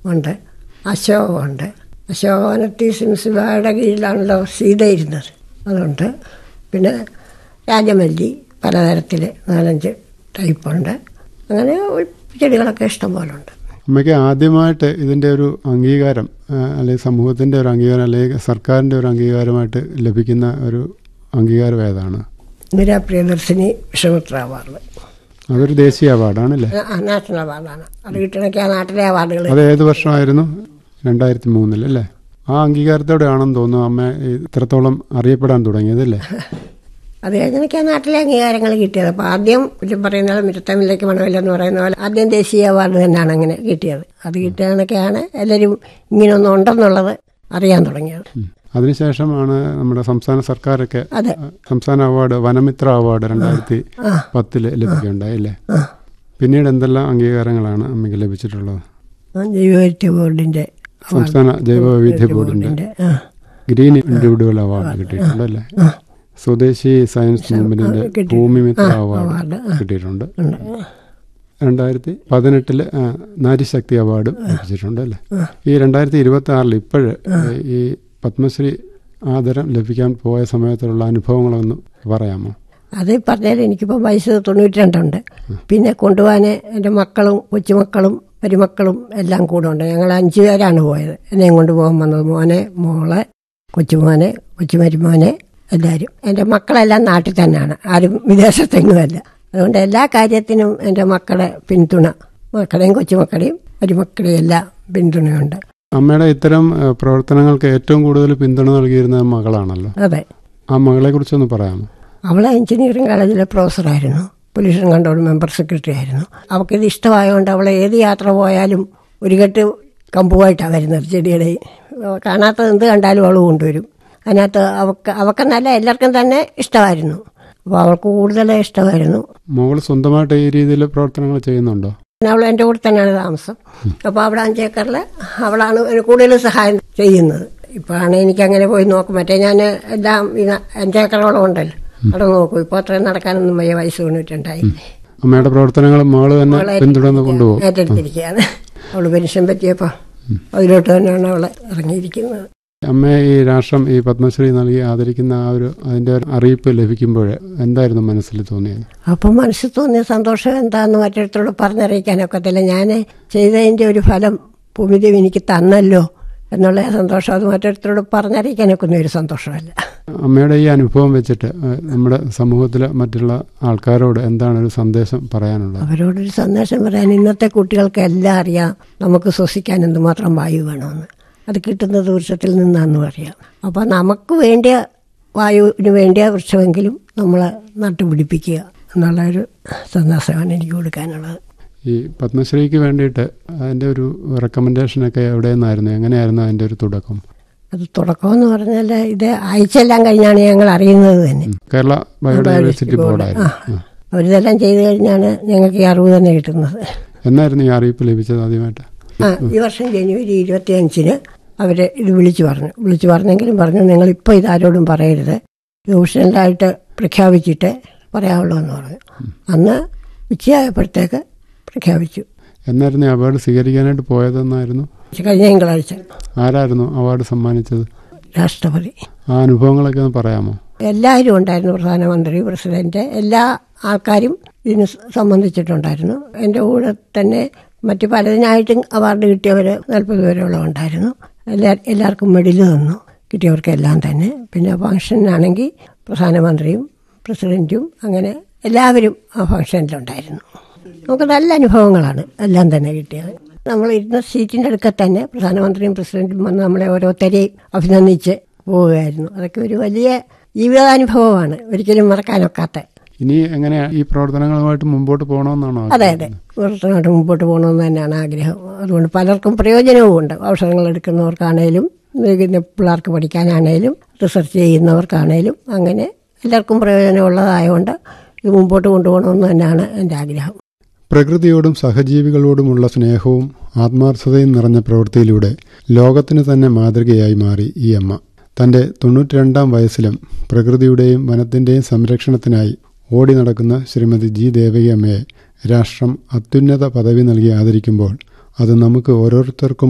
ഉണ്ട് അശോകമുണ്ട് അശോകവനത്തി സിംസിബയുടെ കീഴിലാണല്ലോ സീത ഇരുന്നത് അതുണ്ട് പിന്നെ രാജമല്ലി പലതരത്തിൽ നാലഞ്ച് ടൈപ്പുണ്ട് അങ്ങനെ ചെടികളൊക്കെ ഇഷ്ടം പോലെ ഉണ്ട് അമ്മയ്ക്ക് ആദ്യമായിട്ട് ഇതിൻ്റെ ഒരു അംഗീകാരം ആ, അല്ലെങ്കിൽ സമൂഹത്തിൻ്റെ ഒരു അംഗീകാരം അല്ലെങ്കിൽ സർക്കാരിൻ്റെ ഒരു അംഗീകാരമായിട്ട് ലഭിക്കുന്ന ഒരു അംഗീകാരം ഏതാണ് ഇന്ദിരാ പ്രിയദർശിനി വിശ്വമിത്ര അവാർഡ് അതൊരു ദേശീയ അവാർഡാണല്ലേ ആ, നാഷണൽ അവാർഡാണ് അത് കിട്ടണൊക്കെ ആ നാട്ടിലെ അവാർഡുകൾ അത് ഏത് വർഷമായിരുന്നു രണ്ടായിരത്തി മൂന്നിൽ അല്ലേ ആ അംഗീകാരത്തോടെയാണെന്ന് തോന്നുന്നു അമ്മ ഇത്രത്തോളം അറിയപ്പെടാൻ തുടങ്ങിയതല്ലേ അത് കഴിഞ്ഞൊക്കെ ആ നാട്ടിലെ അംഗീകാരങ്ങൾ കിട്ടിയത് അപ്പോൾ ആദ്യം ഇത് പറയുന്ന പോലെ മിരുത്തമില്ലേക്ക് മണമില്ലെന്ന് പറയുന്ന പോലെ ആദ്യം ദേശീയ അവാർഡ് തന്നെയാണ് അങ്ങനെ കിട്ടിയത് അത് കിട്ടിയതൊക്കെയാണ് എല്ലാവരും ഇങ്ങനെയൊന്നും ഉണ്ടെന്നുള്ളത് അറിയാൻ തുടങ്ങിയത് ഉം. അതിനുശേഷമാണ് നമ്മുടെ സംസ്ഥാന സർക്കാരൊക്കെ അതെ ആ, സംസ്ഥാന അവാർഡ് വനമിത്ര അവാർഡ് രണ്ടായിരത്തി പത്തില് ലഭിക്കുകയുണ്ടായി അല്ലേ പിന്നീട് എന്തെല്ലാം അംഗീകാരങ്ങളാണ് അമ്മയ്ക്ക് ലഭിച്ചിട്ടുള്ളത് ആ, ജൈവവൈവിധ്യ ബോർഡിന്റെ സംസ്ഥാന ജൈവ വൈവിധ്യ ബോർഡിന്റെ ബോർഡിന്റെ ആ, ഗ്രീൻ ഇൻഡിവിഡ്വൽ അവാർഡ് കിട്ടിയിട്ടുണ്ട് അല്ലേ സ്വദേശി സയൻസ് മൂവ്മെന്റിന്റെ കിട്ടി. ഭൂമിമിത്ര അവാർഡ്, അവാർഡ് ആ. കിട്ടിയിട്ടുണ്ട് ഉണ്ട് രണ്ടായിരത്തി പതിനെട്ടില് ആ, നാരിശക്തി അവാർഡും ലഭിച്ചിട്ടുണ്ട് അല്ലേ ഈ രണ്ടായിരത്തി ഇരുപത്തി ആറിൽ ഇപ്പോഴ് ഈ പത്മശ്രീ ആദരം ലഭിക്കാൻ പോയ സമയത്തുള്ള അനുഭവങ്ങളൊന്ന് പറയാമോ അത് പറഞ്ഞാൽ എനിക്കിപ്പോൾ വയസ്സ് തൊണ്ണൂറ്റി രണ്ടുണ്ട് പിന്നെ കൊണ്ടുപോകാൻ എൻ്റെ മക്കളും കൊച്ചുമക്കളും മരുമക്കളും എല്ലാം കൂടെ ഉണ്ട് ഞങ്ങൾ അഞ്ചു പേരാണ് പോയത് എന്നെയും കൊണ്ടുപോകാൻ വന്നത് മോനെ മോളെ കൊച്ചുമോനെ കൊച്ചുമരുമോനെ എല്ലാവരും എൻ്റെ മക്കളെല്ലാം നാട്ടിൽ തന്നെയാണ് ആരും വിദേശത്തെങ്ങുമല്ല അതുകൊണ്ട് എല്ലാ കാര്യത്തിനും എൻ്റെ മക്കളെ പിന്തുണ മക്കളെയും കൊച്ചുമക്കളെയും മരുമക്കളെയും എല്ലാം പിന്തുണയുണ്ട് അമ്മയുടെ ഇത്തരം ഏ, പ്രവർത്തനങ്ങൾക്ക് ഏറ്റവും കൂടുതൽ പിന്തുണ നൽകിയിരുന്ന മകളാണല്ലോ അതെ ആ മകളെ കുറിച്ചൊന്ന് പറയാമോ അവൾ എഞ്ചിനീയറിംഗ് കോളേജിലെ പ്രൊഫസറായിരുന്നു പൊല്യൂഷൻ കൺട്രോൾ മെമ്പർ സെക്രട്ടറി ആയിരുന്നു അവൾക്കിത് ഇഷ്ടമായതുകൊണ്ട് അവൾ ഏത് യാത്ര പോയാലും ഒരു കെട്ട് കമ്പുമായിട്ടാണ് വരുന്നത് ചെടിയുടെ കാണാത്തത് എന്ത് കണ്ടാലും അവൾ കൊണ്ടുവരും അതിനകത്ത് അവൾക്ക് അവക്കെന്നല്ല എല്ലാവർക്കും തന്നെ ഇഷ്ടമായിരുന്നു അപ്പോൾ അവൾക്ക് കൂടുതൽ ഇഷ്ടമായിരുന്നു മോൾ സ്വന്തമായിട്ട് ഈ രീതിയിൽ പ്രവർത്തനങ്ങൾ ചെയ്യുന്നുണ്ടോ പിന്നെ അവൾ എൻ്റെ കൂടെ തന്നെയാണ് താമസം അപ്പോൾ അവിടെ അഞ്ചേക്കറിൽ അവളാണ് ഒരു കൂടുതൽ സഹായം ചെയ്യുന്നത് ഇപ്പോഴാണ് എനിക്ക് അങ്ങനെ പോയി നോക്കും മറ്റേ ഞാൻ എല്ലാം ഈ അഞ്ചേക്കറോളം ഉണ്ടല്ലോ അവിടെ നോക്കും ഇപ്പോൾ അത്രയും നടക്കാനൊന്നും വയ്യ വയസ്സ് തൊണ്ണൂറ്റുണ്ടായി അമ്മയുടെ പ്രവർത്തനങ്ങൾ മകള് തന്നെ പിന്തുടർന്ന് കൊണ്ടുപോകും ഏറ്റെടുത്തിരിക്കുകയാണ് അവള് പെൻഷൻ പറ്റിയപ്പോൾ അതിലോട്ട് തന്നെയാണ് അവള് ഇറങ്ങിയിരിക്കുന്നത് അമ്മയെ ഈ രാഷ്ട്രം ഈ പത്മശ്രീ നൽകി ആദരിക്കുന്ന ആ ഒരു അതിന്റെ ഒരു അറിയിപ്പ് ലഭിക്കുമ്പോൾ എന്തായിരുന്നു മനസ്സിൽ തോന്നിയത് അപ്പം മനസ്സിൽ തോന്നിയ സന്തോഷം എന്താന്ന് മറ്റൊരുത്തരോട് പറഞ്ഞറിയിക്കാനൊക്കത്തില്ല ഞാൻ ചെയ്തതിൻ്റെ ഒരു ഫലം ഭൂമിദേവി എനിക്ക് തന്നല്ലോ എന്നുള്ള ആ സന്തോഷം അത് മറ്റൊരുത്തരോട് പറഞ്ഞറിയിക്കാനൊക്കെ ഒരു സന്തോഷമല്ല അമ്മയുടെ ഈ അനുഭവം വെച്ചിട്ട് ഏഹ്, നമ്മുടെ സമൂഹത്തിലെ മറ്റുള്ള ആൾക്കാരോട് എന്താണ് ഒരു സന്ദേശം പറയാനുള്ളത് അവരോടൊരു സന്ദേശം പറയാൻ ഇന്നത്തെ കുട്ടികൾക്ക് എല്ലാം അറിയാം നമുക്ക് ശ്വസിക്കാൻ എന്തുമാത്രം വായു വേണമെന്ന് അത് കിട്ടുന്നത് വൃക്ഷത്തിൽ നിന്നാന്ന് പറയാം അപ്പോൾ നമുക്ക് വേണ്ടിയ വായുവിന് വേണ്ടിയ വൃക്ഷമെങ്കിലും നമ്മൾ നട്ടുപിടിപ്പിക്കുക എന്നുള്ള ഒരു സന്ദേശമാണ് എനിക്ക് കൊടുക്കാനുള്ളത് ഈ പത്മശ്രീക്ക് വേണ്ടിയിട്ട് അതിന്റെ ഒരു റെക്കമെൻഡേഷനൊക്കെ എവിടെ നിന്നായിരുന്നു എങ്ങനെയായിരുന്നു അതിന്റെ ഒരു തുടക്കം അത് തുടക്കമെന്ന് പറഞ്ഞാൽ ഇത് ആഴ്ചയെല്ലാം കഴിഞ്ഞാണ് ഞങ്ങൾ അറിയുന്നത് തന്നെ കേരള ബയോഡൈവേഴ്സിറ്റി ബോർഡായിരുന്നു ആ. അവരിതെല്ലാം ചെയ്തു കഴിഞ്ഞാണ് ഞങ്ങൾക്ക് ഈ അറിവ് തന്നെ കിട്ടുന്നത് എന്നായിരുന്നു ഈ അറിയിപ്പ് ലഭിച്ചത് ആദ്യമായിട്ട് ആ ഈ വർഷം ജനുവരി ഇരുപത്തി അഞ്ചിന് അവർ ഇത് വിളിച്ചു പറഞ്ഞു വിളിച്ചു പറഞ്ഞെങ്കിലും പറഞ്ഞു നിങ്ങൾ ഇപ്പോൾ ഇതാരോടും പറയരുത് ഇത് ഓപ്ഷണലായിട്ട് പ്രഖ്യാപിച്ചിട്ട് പറയാവുള്ളൂ എന്ന് പറഞ്ഞു അന്ന് ഉച്ചയായപ്പോഴത്തേക്ക് പ്രഖ്യാപിച്ചു എന്നായിരുന്നു ഈ അവാർഡ് സ്വീകരിക്കാനായിട്ട് പോയതെന്നായിരുന്നു കഴിഞ്ഞ തിങ്കളാഴ്ച ആരായിരുന്നു അവാർഡ് സമ്മാനിച്ചത് രാഷ്ട്രപതി ആ അനുഭവങ്ങളൊക്കെ ഒന്ന് പറയാമോ എല്ലാവരും ഉണ്ടായിരുന്നു പ്രധാനമന്ത്രി പ്രസിഡന്റ് എല്ലാ ആൾക്കാരും ഇതിന് സംബന്ധിച്ചിട്ടുണ്ടായിരുന്നു എൻ്റെ കൂടെ തന്നെ മറ്റു പലതിനായിട്ടും അവാർഡ് കിട്ടിയവർ നാൽപ്പത് പേരോളം ഉണ്ടായിരുന്നു എല്ലാ എല്ലാവർക്കും മെഡൽ തന്നു കിട്ടിയവർക്കെല്ലാം തന്നെ പിന്നെ ഫംഗ്ഷനാണെങ്കിൽ പ്രധാനമന്ത്രിയും പ്രസിഡന്റും അങ്ങനെ എല്ലാവരും ആ ഫംഗ്ഷനിലുണ്ടായിരുന്നു നമുക്ക് നല്ല അനുഭവങ്ങളാണ് എല്ലാം തന്നെ കിട്ടിയത് നമ്മൾ ഇരുന്ന സീറ്റിൻ്റെ അടുക്ക തന്നെ പ്രധാനമന്ത്രിയും പ്രസിഡന്റും വന്ന് നമ്മളെ ഓരോരുത്തരെയും അഭിനന്ദിച്ച് പോവുകയായിരുന്നു അതൊക്കെ ഒരു വലിയ ജീവിതാനുഭവമാണ് ഒരിക്കലും മറക്കാനൊക്കാത്ത ഇനി എങ്ങനെയാ ഈ പ്രവർത്തനങ്ങളുമായിട്ട് മുമ്പോട്ട് പോകണമെന്നാണോ അതെ അതെ കുറച്ചുനായിട്ട് മുമ്പോട്ട് പോകണമെന്ന് തന്നെയാണ് ആഗ്രഹം അതുകൊണ്ട് പലർക്കും പ്രയോജനവും ഉണ്ട് ഔഷധങ്ങൾ എടുക്കുന്നവർക്കാണേലും പിന്നെ പിള്ളേർക്ക് പഠിക്കാനാണേലും റിസർച്ച് ചെയ്യുന്നവർക്കാണേലും അങ്ങനെ എല്ലാവർക്കും പ്രയോജനമുള്ളതായതുകൊണ്ട് ഇത് മുമ്പോട്ട് കൊണ്ടുപോകണമെന്ന് തന്നെയാണ് എൻ്റെ ആഗ്രഹം പ്രകൃതിയോടും സഹജീവികളോടുമുള്ള സ്നേഹവും ആത്മാർത്ഥതയും നിറഞ്ഞ പ്രവൃത്തിയിലൂടെ ലോകത്തിന് തന്നെ മാതൃകയായി മാറി ഈ അമ്മ തന്റെ തൊണ്ണൂറ്റിരണ്ടാം വയസ്സിലും പ്രകൃതിയുടെയും വനത്തിന്റെയും സംരക്ഷണത്തിനായി ഓടി നടക്കുന്ന ശ്രീമതി ജി ദേവകി അമ്മയെ രാഷ്ട്രം അത്യുന്നത പദവി നൽകി ആദരിക്കുമ്പോൾ അത് നമുക്ക് ഓരോരുത്തർക്കും